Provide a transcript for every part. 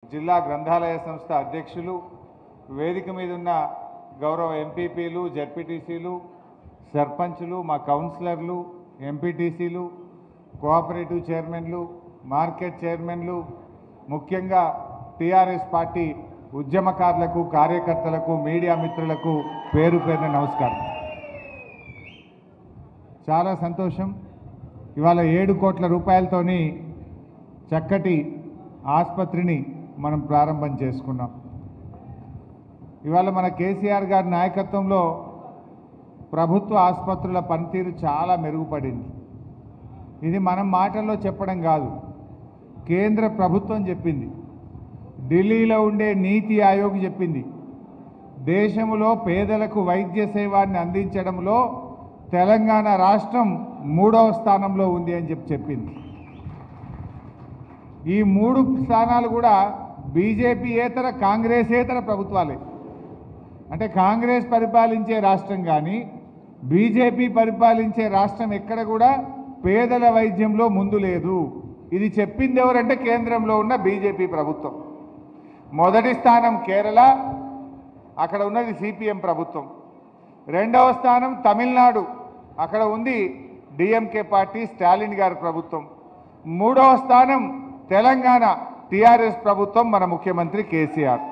జిల్లా గ్రంథాలయ సంస్థ అధ్యక్షులు వేదిక మీద ఉన్న గౌరవ ఎంపీపీలు జడ్పీటీసీలు సర్పంచులు మా కౌన్సిలర్లు ఎంపీటీసీలు కోఆపరేటివ్ చైర్మన్లు మార్కెట్ చైర్మన్లు ముఖ్యంగా టీఆర్ఎస్ పార్టీ ఉద్యమకారులకు కార్యకర్తలకు మీడియా మిత్రులకు పేరు పేరున నమస్కారం చాలా సంతోషం ఇవాళ ఏడు కోట్ల రూపాయలతోని చక్కటి ఆసుపత్రిని మనం ప్రారంభం చేసుకున్నాం ఇవాళ మన కేసీఆర్ గారి నాయకత్వంలో ప్రభుత్వ ఆసుపత్రుల పనితీరు చాలా మెరుగుపడింది ఇది మనం మాటల్లో చెప్పడం కాదు కేంద్ర ప్రభుత్వం చెప్పింది ఢిల్లీలో ఉండే నీతి ఆయోగ్ చెప్పింది దేశంలో పేదలకు వైద్య సేవాన్ని అందించడంలో తెలంగాణ రాష్ట్రం మూడవ స్థానంలో ఉంది అని చెప్పి చెప్పింది ఈ మూడు స్థానాలు కూడా బీజేపీయేతర కాంగ్రెసేతర ప్రభుత్వాలే అంటే కాంగ్రెస్ పరిపాలించే రాష్ట్రం కానీ బీజేపీ పరిపాలించే రాష్ట్రం ఎక్కడ కూడా పేదల వైద్యంలో ముందు లేదు ఇది చెప్పింది ఎవరంటే కేంద్రంలో ఉన్న బీజేపీ ప్రభుత్వం మొదటి స్థానం కేరళ అక్కడ ఉన్నది సిపిఎం ప్రభుత్వం రెండవ స్థానం తమిళనాడు అక్కడ ఉంది డిఎంకే పార్టీ స్టాలిన్ గారి ప్రభుత్వం మూడవ స్థానం తెలంగాణ టిఆర్ఎస్ ప్రభుత్వం మన ముఖ్యమంత్రి కేసీఆర్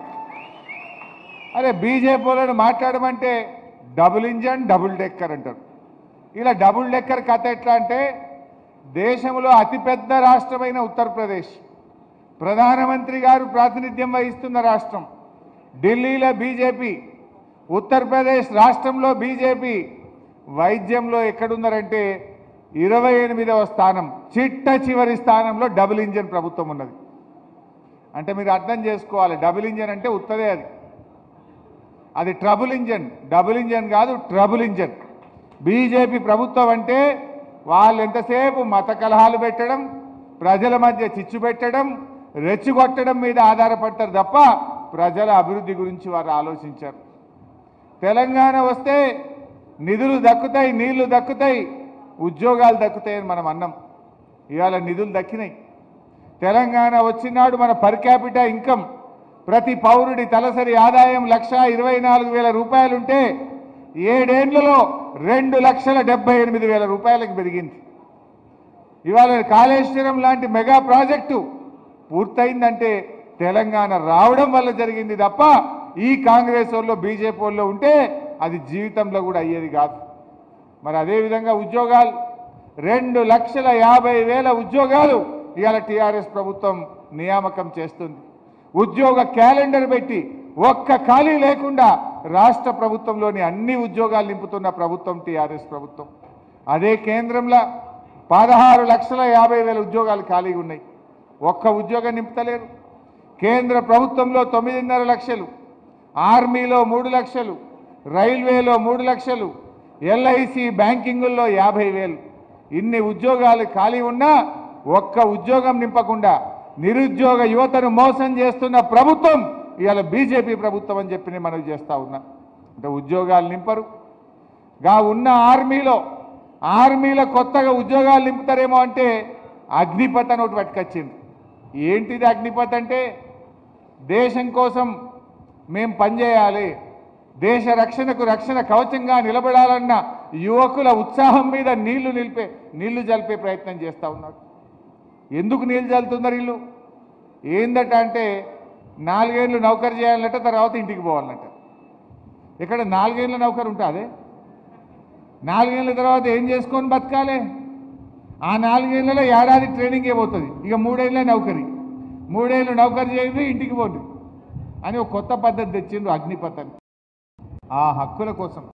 అరే బీజేపీ వాళ్ళని మాట్లాడమంటే డబుల్ ఇంజన్ డబుల్ డెక్కర్ అంటారు ఇలా డబుల్ డెక్కర్ కథ ఎట్లా అంటే దేశంలో అతిపెద్ద రాష్ట్రమైన ఉత్తరప్రదేశ్ ప్రధానమంత్రి గారు ప్రాతినిధ్యం వహిస్తున్న రాష్ట్రం ఢిల్లీలో బీజేపీ ఉత్తరప్రదేశ్ రాష్ట్రంలో బీజేపీ వైద్యంలో ఎక్కడున్నారంటే ఇరవై ఎనిమిదవ స్థానం చిట్ట చివరి స్థానంలో డబుల్ ఇంజన్ ప్రభుత్వం ఉన్నది అంటే మీరు అర్థం చేసుకోవాలి డబుల్ ఇంజన్ అంటే ఉత్తదే అది అది ట్రబుల్ ఇంజన్ డబుల్ ఇంజన్ కాదు ట్రబుల్ ఇంజన్ బీజేపీ ప్రభుత్వం అంటే వాళ్ళు ఎంతసేపు మత కలహాలు పెట్టడం ప్రజల మధ్య చిచ్చు పెట్టడం రెచ్చగొట్టడం మీద ఆధారపడతారు తప్ప ప్రజల అభివృద్ధి గురించి వారు ఆలోచించారు తెలంగాణ వస్తే నిధులు దక్కుతాయి నీళ్లు దక్కుతాయి ఉద్యోగాలు దక్కుతాయని మనం అన్నాం ఇవాళ నిధులు దక్కినాయి తెలంగాణ వచ్చినాడు మన పర్ క్యాపిటా ఇన్కమ్ ప్రతి పౌరుడి తలసరి ఆదాయం లక్ష ఇరవై నాలుగు వేల రూపాయలుంటే ఏడేండ్లలో రెండు లక్షల డెబ్బై ఎనిమిది వేల రూపాయలకు పెరిగింది ఇవాళ కాళేశ్వరం లాంటి మెగా ప్రాజెక్టు పూర్తయిందంటే తెలంగాణ రావడం వల్ల జరిగింది తప్ప ఈ కాంగ్రెస్ వాళ్ళు బీజేపీ వాళ్ళు ఉంటే అది జీవితంలో కూడా అయ్యేది కాదు మరి అదేవిధంగా ఉద్యోగాలు రెండు లక్షల యాభై వేల ఉద్యోగాలు ఇవాళ టీఆర్ఎస్ ప్రభుత్వం నియామకం చేస్తుంది ఉద్యోగ క్యాలెండర్ పెట్టి ఒక్క ఖాళీ లేకుండా రాష్ట్ర ప్రభుత్వంలోని అన్ని ఉద్యోగాలు నింపుతున్న ప్రభుత్వం టీఆర్ఎస్ ప్రభుత్వం అదే కేంద్రంలో పదహారు లక్షల యాభై వేల ఉద్యోగాలు ఖాళీగా ఉన్నాయి ఒక్క ఉద్యోగం నింపుతలేరు కేంద్ర ప్రభుత్వంలో తొమ్మిదిన్నర లక్షలు ఆర్మీలో మూడు లక్షలు రైల్వేలో మూడు లక్షలు ఎల్ఐసి బ్యాంకింగుల్లో యాభై వేలు ఇన్ని ఉద్యోగాలు ఖాళీ ఉన్నా ఒక్క ఉద్యోగం నింపకుండా నిరుద్యోగ యువతను మోసం చేస్తున్న ప్రభుత్వం ఇవాళ బీజేపీ ప్రభుత్వం అని చెప్పి నేను మనవి చేస్తా ఉన్నా అంటే ఉద్యోగాలు నింపరు గా ఉన్న ఆర్మీలో ఆర్మీలో కొత్తగా ఉద్యోగాలు నింపుతారేమో అంటే అగ్నిపథ్ అని ఒకటి పట్టుకొచ్చింది ఏంటిది అగ్నిపథ్ అంటే దేశం కోసం మేం పనిచేయాలి దేశ రక్షణకు రక్షణ కవచంగా నిలబడాలన్న యువకుల ఉత్సాహం మీద నీళ్లు నిలిపే నీళ్లు జలిపే ప్రయత్నం చేస్తూ ఉన్నారు ఎందుకు నీళ్లు జల్లుతున్నారు వీళ్ళు ఏందట అంటే నాలుగేళ్ళు నౌకరు చేయాలంట తర్వాత ఇంటికి పోవాలంట ఇక్కడ నాలుగేళ్ళ నౌకరు ఉంటుంది నాలుగేళ్ళ తర్వాత ఏం చేసుకొని బతకాలి ఆ నాలుగేళ్లలో ఏడాది ట్రైనింగ్ పోతుంది ఇక మూడేళ్ళే నౌకరి మూడేళ్ళు నౌకరు చేయండి ఇంటికి పోండి అని ఒక కొత్త పద్ధతి తెచ్చిండ్రు అగ్నిపథ్ అని ఆ హక్కుల కోసం